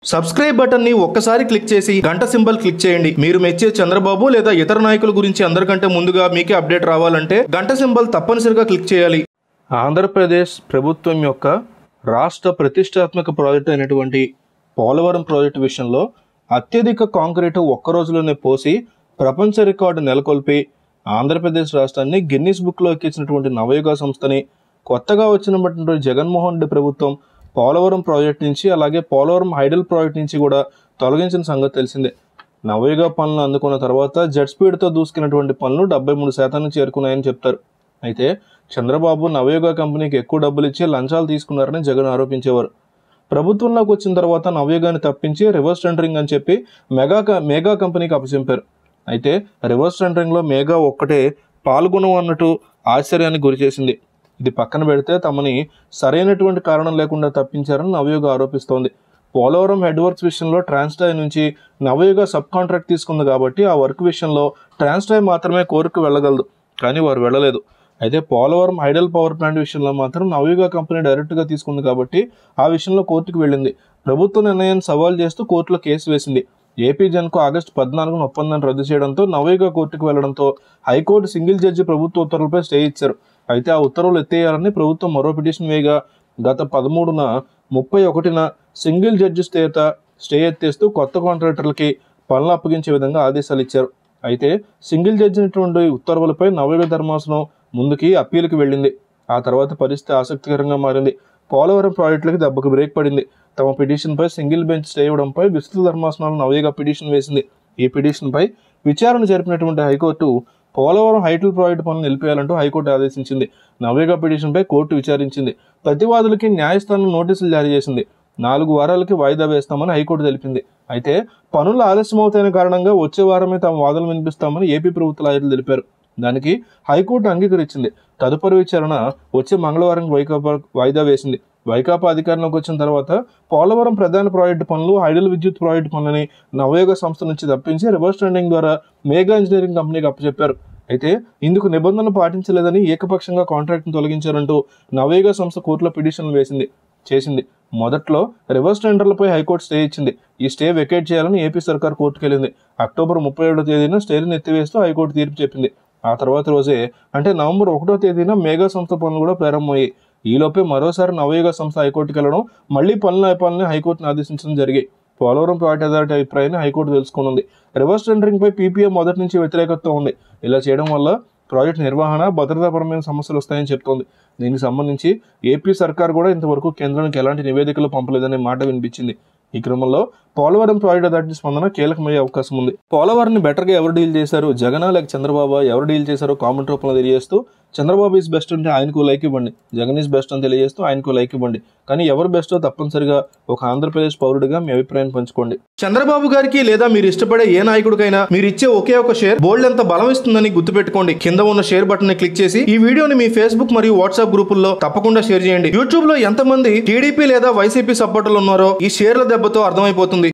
subscribe button ని ఒక్కసారి click చేసి గంట సింబల్ క్లిక్ చేయండి మీరు మెచ్చే చంద్రబాబు లేదా ఇతర నాయకుల గురించి అందరికంటే ముందుగా మీకే అప్డేట్ రావాలంటే గంట సింబల్ తప్పనిసరిగా క్లిక్ చేయాలి ఆంధ్రప్రదేశ్ ప్రభుత్వం యొక్క రాష్ట్ర ప్రతిష్టాత్మక ప్రాజెక్టు అయినటువంటి పోలవరం ప్రాజెక్టు విషయంలో అత్యధిక కాంక్రీటు ఒక్క రోజులోనే పోసి ప్రపంచ రికార్డు నెలకొల్పి ఆంధ్రప్రదేశ్ రాష్ట్రాన్ని గిన్నిస్ బుక్లో ఎక్కించినటువంటి నవయుగ సంస్థని కొత్తగా వచ్చినటువంటి జగన్మోహన్ రెడ్డి ప్రభుత్వం పోలవరం ప్రాజెక్ట్ నుంచి అలాగే పోలవరం హైడల్ ప్రాజెక్ట్ నుంచి కూడా తొలగించిన సంగతి తెలిసిందే నవయుగ పనులు అందుకున్న తర్వాత జెట్ స్పీడ్తో దూసుకున్నటువంటి పనులు డెబ్బై మూడు శాతానికి చేరుకున్నాయని చెప్తారు అయితే చంద్రబాబు నవయుగ కంపెనీకి ఎక్కువ డబ్బులు ఇచ్చి లంచాలు తీసుకున్నారని జగన్ ఆరోపించేవారు ప్రభుత్వంలోకి వచ్చిన తర్వాత నవయుగాన్ని తప్పించి రివర్స్ టెండరింగ్ అని చెప్పి మెగా క- మేఘా కంపెనీకి అప్పచెంపారు అయితే రివర్స్ టెండరింగ్లో మేఘా ఒక్కటే పాల్గొను అన్నట్టు ఆశ్చర్యానికి గురిచేసింది ఇది పక్కన పెడితే తమని సరైనటువంటి కారణం లేకుండా తప్పించారని నవయుగ ఆరోపిస్తోంది పోలవరం హెడ్ వర్క్స్ విషయంలో ట్రాన్స్టాయ్ నుంచి నవయుగ సబ్ కాంట్రాక్ట్ తీసుకుంది కాబట్టి ఆ వర్క్ విషయంలో ట్రాన్స్టాయ్ మాత్రమే కోర్టుకు వెళ్ళగలదు కానీ వారు వెళ్ళలేదు అయితే పోలవరం హైడల్ పవర్ ప్లాంట్ విషయంలో మాత్రం నవయుగ కంపెనీ డైరెక్ట్గా తీసుకుంది కాబట్టి ఆ విషయంలో కోర్టుకు వెళ్ళింది ప్రభుత్వ నిర్ణయాన్ని సవాల్ చేస్తూ కోర్టులో కేసు వేసింది ఏపీ జన్కు ఆగస్టు పద్నాలుగున ఒప్పందాన్ని రద్దు చేయడంతో నవయుగ కోర్టుకు వెళ్లడంతో హైకోర్టు సింగిల్ జడ్జి ప్రభుత్వ ఉత్తర్వులపై స్టే ఇచ్చారు అయితే ఆ ఉత్తర్వులు ఎత్తేయాలని ప్రభుత్వం మరో పిటిషన్ వేయగా గత పదమూడున ముప్పై ఒకటిన సింగిల్ జడ్జి స్టేత స్టే ఎత్తేస్తూ కొత్త కాంట్రాక్టర్లకి పనులు అప్పగించే విధంగా ఆదేశాలు ఇచ్చారు అయితే సింగిల్ జడ్జి అయినటువంటి ఉత్తర్వులపై నవయుగ ధర్మాసనం ముందుకి అప్పీలుకి వెళ్ళింది ఆ తర్వాత పరిస్థితి ఆసక్తికరంగా మారింది పోలవరం ప్రాజెక్టులకి దెబ్బకు బ్రేక్ పడింది తమ పిటిషన్పై సింగిల్ బెంచ్ స్టే ఇవ్వడంపై విస్తృత ధర్మాసనాలు నవయుగ పిటిషన్ వేసింది ఈ పిటిషన్పై విచారణ జరిపినటువంటి హైకోర్టు పోలవరం హైటల్ ప్రాజెక్టు పనులు నిలిపేయాలంటూ హైకోర్టు ఆదేశించింది నవయుగ పిటిషన్పై కోర్టు విచారించింది ప్రతివాదులకి న్యాయస్థానం నోటీసులు జారీ చేసింది నాలుగు వారాలకి వాయిదా వేస్తామని హైకోర్టు తెలిపింది అయితే పనులు ఆలస్యమవుతాయని కారణంగా వచ్చే వారమే తమ వాదనలు వినిపిస్తామని ఏపీ ప్రభుత్వ లాయర్లు తెలిపారు దానికి హైకోర్టు అంగీకరించింది తదుపరి విచారణ వచ్చే మంగళవారం వైకాపా వాయిదా వేసింది వైకాపా అధికారంలోకి వచ్చిన తర్వాత పోలవరం ప్రధాన ప్రాజెక్టు పనులు హైడల్ విద్యుత్ ప్రాజెక్టు పనులని నవయోగ సంస్థ నుంచి తప్పించి రివర్స్ టెండింగ్ ద్వారా మేఘా ఇంజనీరింగ్ కంపెనీకి అప్పచెప్పారు అయితే ఇందుకు నిబంధనలు పాటించలేదని ఏకపక్షంగా కాంట్రాక్ట్ను తొలగించారంటూ నవయోగ సంస్థ కోర్టులో పిటిషన్లు వేసింది చేసింది మొదట్లో రివర్స్ టెండర్లపై హైకోర్టు స్టే ఇచ్చింది ఈ స్టే వెకేట్ చేయాలని ఏపీ సర్కార్ కోర్టుకు వెళ్ళింది అక్టోబర్ ముప్పై ఏడో తేదీన స్టేని ఎత్తివేస్తూ హైకోర్టు తీర్పు చెప్పింది ఆ తర్వాత రోజే అంటే నవంబర్ ఒకటో తేదీన మేఘా సంస్థ పనులు కూడా ప్రారంభమయ్యాయి ఈలోపే మరోసారి నవయుగ సంస్థ హైకోర్టుకి వెళ్ళడం మళ్లీ పనులు అయిపోవాలని హైకోర్టును ఆదేశించడం జరిగాయి పోలవరం ప్రాజెక్ట్ అథారిటీ అభిప్రాయాన్ని హైకోర్టు తెలుసుకున్నది రివర్స్ టెండరింగ్ పై పీపీఏ మొదటి నుంచి వ్యతిరేకత ఉంది ఇలా చేయడం వల్ల ప్రాజెక్ట్ నిర్వహణ భద్రతాపరమైన సమస్యలు వస్తాయని చెప్తోంది దీనికి సంబంధించి ఏపీ సర్కార్ కూడా ఇంతవరకు కేంద్రానికి ఎలాంటి నివేదికలు పంపలేదనే మాట వినిపించింది ఈ క్రమంలో పోలవరం ప్రాజెక్ట్ అథారిటీ స్పందన కీలకమయ్యే అవకాశం ఉంది పోలవరాన్ని బెటర్గా ఎవరు డీల్ చేశారు జగన్ లేక చంద్రబాబు ఎవరు డీల్ చేశారో కామెంట్ రూపంలో తెలియజేస్తూ చంద్రబాబు ఈజ్ బెస్ట్ అంటే ఆయనకు లైక్ ఇవ్వండి జగన్ ఈజ్ బెస్ట్ అని తెలియజేస్తూ ఆయనకు లైక్ ఇవ్వండి కానీ ఎవరు బెస్టో తప్పనిసరిగా ఒక ఆంధ్రప్రదేశ్ పౌరుడిగా మీ అభిప్రాయం పంచుకోండి చంద్రబాబు గారికి లేదా మీరు ఇష్టపడే ఏ నాయకుడికైనా మీరు ఇచ్చే ఒకే ఒక షేర్ బోల్డ్ ఎంత బలం ఇస్తుందని గుర్తుపెట్టుకోండి కింద ఉన్న షేర్ బటన్ ని క్లిక్ చేసి ఈ వీడియోని మీ ఫేస్బుక్ మరియు వాట్సాప్ గ్రూపుల్లో తప్పకుండా షేర్ చేయండి యూట్యూబ్ లో ఎంతమంది టీడీపీ లేదా వైసీపీ సపోర్టర్లు ఉన్నారో ఈ షేర్ల దెబ్బతో అర్థమైపోతుంది